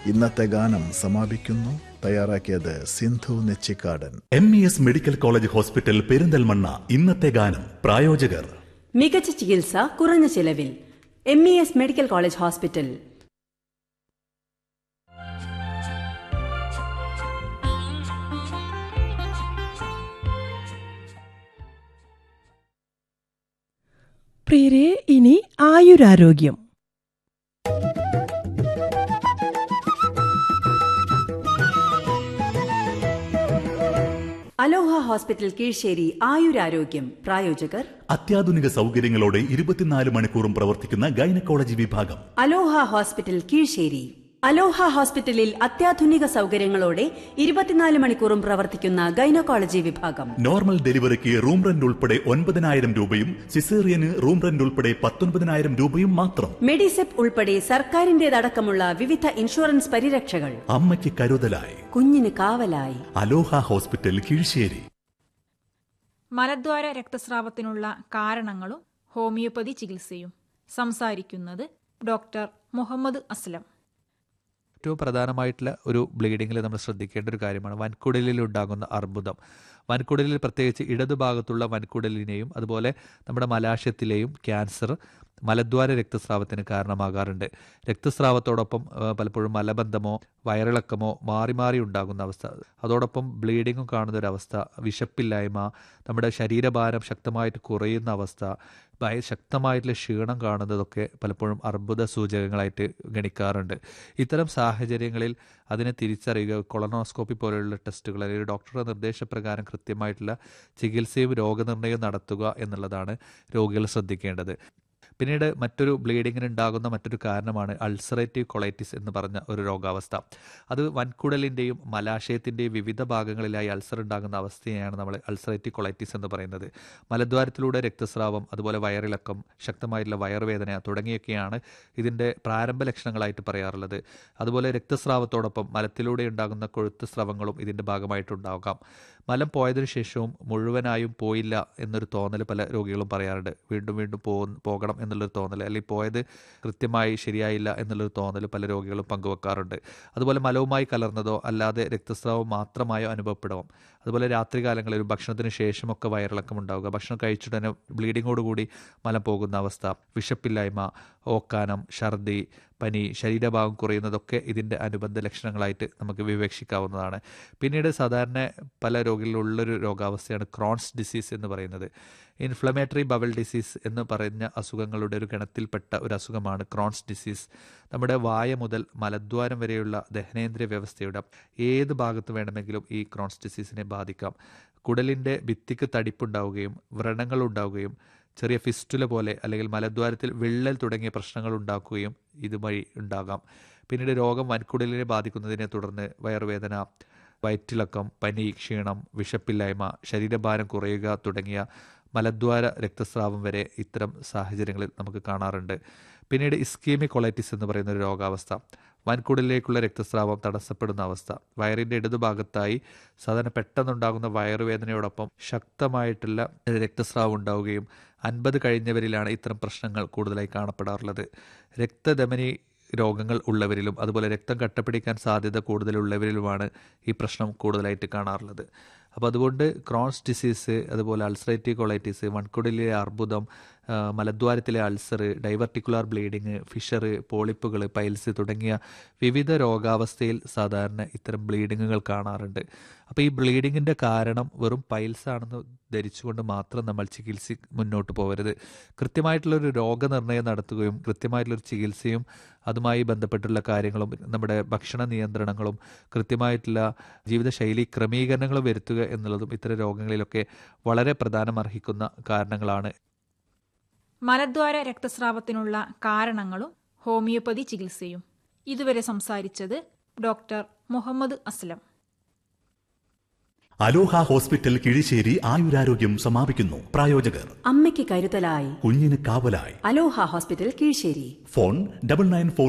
ഇന്നത്തെ ഗാനം സമാപിക്കുന്നു തയ്യാറാക്കിയത് Sindhu Nechikkadan M E S medical college hospital Perinthalmanna ഇന്നത്തെ ഗാനം പ്രായോജകർ മികച്ച ചികിത്സ കുറഞ്ഞ ചിലവിൽ M E S medical college hospital പ്രിയരെ ഇനി ആയുരാരോഗ്യം അലോഹ ഹോസ്പിറ്റൽ കീഴ്ശ്ശേരി ആയുരാരോഗ്യം പ്രായോജകർ അത്യാധുനിക സൗകര്യങ്ങളോടെ ഇരുപത്തിനാല് മണിക്കൂറും പ്രവർത്തിക്കുന്ന ഗൈനക്കോളജി വിഭാഗം അലോഹ ഹോസ്പിറ്റൽ കീഴ്ശ്ശേരി അലോഹ ഹോസ്പിറ്റലിൽ അത്യാധുനിക സൗകര്യങ്ങളോടെ ഇരുപത്തിനാല് മണിക്കൂറും പ്രവർത്തിക്കുന്ന ഗൈനക്കോളജി വിഭാഗം നോർമൽ ഡെലിവറിക്ക് റൂം റെന്റ് ഉൾപ്പെടെ ഒൻപതിനായിരം രൂപയും സിസേറിയന് റൂം റെന്റ് ഉൾപ്പെടെ പത്തൊൻപതിനായിരം രൂപയും മാത്രം മെഡിസെപ്പ് ഉൾപ്പെടെ സർക്കാരിന്റേതടക്കമുള്ള വിവിധ ഇൻഷുറൻസ് പരിരക്ഷകൾ അമ്മയ്ക്ക് കരുതലായി കുഞ്ഞിന് കാവലായി അലോഹ ഹോസ്പിറ്റൽ കീഴ്ശ്ശേരി മലദ്വാര രക്തസ്രാവത്തിനുള്ള കാരണങ്ങളും ഹോമിയോപ്പതി ചികിത്സയും സംസാരിക്കുന്നത് ഡോക്ടർ മുഹമ്മദ് അസ്ലം ഏറ്റവും പ്രധാനമായിട്ടുള്ള ഒരു ബ്ലീഡിങ്ങിൽ നമ്മൾ ശ്രദ്ധിക്കേണ്ട ഒരു കാര്യമാണ് വൻകുടലിൽ ഉണ്ടാകുന്ന അർബുദം വൻകുടലിൽ പ്രത്യേകിച്ച് ഇടതുഭാഗത്തുള്ള വൻകുടലിനെയും അതുപോലെ നമ്മുടെ മലാശയത്തിലെയും ക്യാൻസർ മലദ്വാര രക്തസ്രാവത്തിന് കാരണമാകാറുണ്ട് രക്തസ്രാവത്തോടൊപ്പം ആ, പലപ്പോഴും മലബന്ധമോ വയറിളക്കമോ മാറി മാറി ഉണ്ടാകുന്ന അവസ്ഥ അതോടൊപ്പം ബ്ലീഡിങ്ങും കാണുന്ന ഒരു അവസ്ഥ വിശപ്പില്ലായ്മ നമ്മുടെ ശരീരഭാരം ശക്തമായിട്ട് കുറയുന്ന അവസ്ഥ ഭയ ശക്തമായിട്ടുള്ള ക്ഷീണം കാണുന്നതൊക്കെ പലപ്പോഴും അർബുദ സൂചകങ്ങളായിട്ട് ഗണിക്കാറുണ്ട് ഇത്തരം സാഹചര്യങ്ങളിൽ അതിനെ തിരിച്ചറിയുക കൊളനോസ്കോപ്പി പോലെയുള്ള ടെസ്റ്റുകൾ അല്ലെങ്കിൽ ഡോക്ടറുടെ നിർദ്ദേശപ്രകാരം കൃത്യമായിട്ടുള്ള ചികിത്സയും രോഗനിർണയവും നടത്തുക എന്നുള്ളതാണ് രോഗികൾ ശ്രദ്ധിക്കേണ്ടത് പിന്നീട് മറ്റൊരു ബ്ലീഡിങ്ങിന് ഉണ്ടാകുന്ന മറ്റൊരു കാരണമാണ് അൾസറേറ്റീവ് കൊളൈറ്റിസ് എന്ന് പറഞ്ഞ ഒരു രോഗാവസ്ഥ അത് വൻകുടലിൻ്റെയും മലാശയത്തിൻ്റെയും വിവിധ ഭാഗങ്ങളിലായി അൾസർ ഉണ്ടാകുന്ന അവസ്ഥയെയാണ് നമ്മൾ അൾസറേറ്റീവ് കൊളൈറ്റിസ് എന്ന് പറയുന്നത് മലദ്വാരത്തിലൂടെ രക്തസ്രാവം അതുപോലെ വയറിളക്കം ശക്തമായിട്ടുള്ള വയറുവേദന തുടങ്ങിയൊക്കെയാണ് ഇതിൻ്റെ പ്രാരംഭ ലക്ഷണങ്ങളായിട്ട് പറയാറുള്ളത് അതുപോലെ രക്തസ്രാവത്തോടൊപ്പം മലത്തിലൂടെ ഉണ്ടാകുന്ന കൊഴുത്ത് സ്രവങ്ങളും ഇതിൻ്റെ ഭാഗമായിട്ടുണ്ടാകാം മലം പോയതിനു ശേഷവും മുഴുവനായും പോയില്ല എന്നൊരു തോന്നൽ പല രോഗികളും പറയാറുണ്ട് വീണ്ടും വീണ്ടും പോ പോകണം എന്നുള്ളൊരു തോന്നൽ അല്ലെങ്കിൽ പോയത് കൃത്യമായി ശരിയായില്ല എന്നുള്ളൊരു തോന്നൽ പല രോഗികളും പങ്കുവെക്കാറുണ്ട് അതുപോലെ മലവുമായി കലർന്നതോ അല്ലാതെ രക്തസ്രാവം മാത്രമായോ അനുഭവപ്പെടാം അതുപോലെ രാത്രികാലങ്ങളിൽ ഭക്ഷണത്തിന് ശേഷമൊക്കെ വയറിളക്കം ഉണ്ടാവുക ഭക്ഷണം കഴിച്ചിട്ട് തന്നെ ബ്ലീഡിങ്ങോടുകൂടി മലം പോകുന്ന അവസ്ഥ വിശപ്പില്ലായ്മ ഓക്കാനം ഛർദി പനി ശരീരഭാഗം കുറയുന്നതൊക്കെ ഇതിൻ്റെ അനുബന്ധ ലക്ഷണങ്ങളായിട്ട് നമുക്ക് വിവക്ഷിക്കാവുന്നതാണ് പിന്നീട് സാധാരണ പല രോഗികളിലുള്ളൊരു രോഗാവസ്ഥയാണ് ക്രോൺസ് ഡിസീസ് എന്ന് പറയുന്നത് ഇൻഫ്ലമേറ്ററി ബവൽ ഡിസീസ് എന്ന് പറഞ്ഞ അസുഖങ്ങളുടെ ഒരു ഗണത്തിൽപ്പെട്ട ഒരു അസുഖമാണ് ക്രോൺസ് ഡിസീസ് നമ്മുടെ വായ മുതൽ മലദ്വാരം വരെയുള്ള ദഹനേന്ദ്രിയ വ്യവസ്ഥയുടെ ഏത് ഭാഗത്ത് വേണമെങ്കിലും ഈ ക്രോൺസ് ഡിസീസിനെ ബാധിക്കാം കുടലിൻ്റെ ഭിത്തിക്ക് തടിപ്പുണ്ടാവുകയും വ്രണങ്ങൾ ഉണ്ടാവുകയും ചെറിയ ഫിസ്റ്റുല പോലെ അല്ലെങ്കിൽ മലദ്വാരത്തിൽ വിള്ളൽ തുടങ്ങിയ പ്രശ്നങ്ങൾ ഉണ്ടാക്കുകയും ഇതുവഴി ഉണ്ടാകാം പിന്നീട് രോഗം വൻകുടലിനെ ബാധിക്കുന്നതിനെ തുടർന്ന് വയറുവേദന വയറ്റിളക്കം പനി ക്ഷീണം വിശപ്പില്ലായ്മ ശരീരഭാരം കുറയുക തുടങ്ങിയ മലദ്വാര രക്തസ്രാവം വരെ ഇത്തരം സാഹചര്യങ്ങളിൽ നമുക്ക് കാണാറുണ്ട് പിന്നീട് ഇസ്കീമിക് കൊളൈറ്റിസ് എന്ന് പറയുന്ന ഒരു രോഗാവസ്ഥ വൻകുടലിലേക്കുള്ള രക്തസ്രാവം തടസ്സപ്പെടുന്ന അവസ്ഥ വയറിൻ്റെ ഇടതുഭാഗത്തായി സാധാരണ പെട്ടെന്നുണ്ടാകുന്ന വയറുവേദനയോടൊപ്പം ശക്തമായിട്ടുള്ള രക്തസ്രാവം ഉണ്ടാവുകയും അൻപത് കഴിഞ്ഞവരിലാണ് ഇത്തരം പ്രശ്നങ്ങൾ കൂടുതലായി കാണപ്പെടാറുള്ളത് രക്തധമനി രോഗങ്ങൾ ഉള്ളവരിലും അതുപോലെ രക്തം കട്ടപ്പിടിക്കാൻ സാധ്യത കൂടുതലുള്ളവരിലുമാണ് ഈ പ്രശ്നം കൂടുതലായിട്ട് കാണാറുള്ളത് അപ്പോൾ അതുകൊണ്ട് ക്രോൺസ് ഡിസീസ് അതുപോലെ അൾസറേറ്റീവ് കൊളൈറ്റിസ് വൺകുടലിലെ അർബുദം ആ, മലദ്വാരത്തിലെ അൾസർ ഡൈവർട്ടിക്കുലാർ ബ്ലീഡിങ് ഫിഷർ പോളിപ്പുകൾ പൈൽസ് തുടങ്ങിയ വിവിധ രോഗാവസ്ഥയിൽ സാധാരണ ഇത്തരം ബ്ലീഡിങ്ങുകൾ കാണാറുണ്ട് അപ്പോൾ ഈ ബ്ലീഡിങ്ങിൻ്റെ കാരണം വെറും പൈൽസ് ആണെന്ന് ധരിച്ചുകൊണ്ട് മാത്രം നമ്മൾ ചികിത്സ മുന്നോട്ട് പോകരുത് കൃത്യമായിട്ടുള്ളൊരു രോഗനിർണയം നടത്തുകയും കൃത്യമായിട്ടുള്ളൊരു ചികിത്സയും അതുമായി ബന്ധപ്പെട്ടുള്ള കാര്യങ്ങളും നമ്മുടെ ഭക്ഷണ നിയന്ത്രണങ്ങളും കൃത്യമായിട്ടുള്ള ജീവിതശൈലി ക്രമീകരണങ്ങളും വരുത്തുക എന്നുള്ളതും ഇത്തരം രോഗങ്ങളിലൊക്കെ വളരെ പ്രധാനമർഹിക്കുന്ന കാരണങ്ങളാണ് മലദ്വാര രക്തസ്രാവത്തിനുള്ള കാരണങ്ങളും ഹോമിയോപ്പതി ചികിത്സയും ഇതുവരെ സംസാരിച്ചത് doctor Muhammad Aslam Aloha hospital Kizhissery ആയുരാരോഗ്യം സമാപിക്കുന്നു പ്രായോജകർ അമ്മയ്ക്ക് കരുതലായി കുഞ്ഞിന് കാവലായി Aloha hospital Kizhissery phone double nine four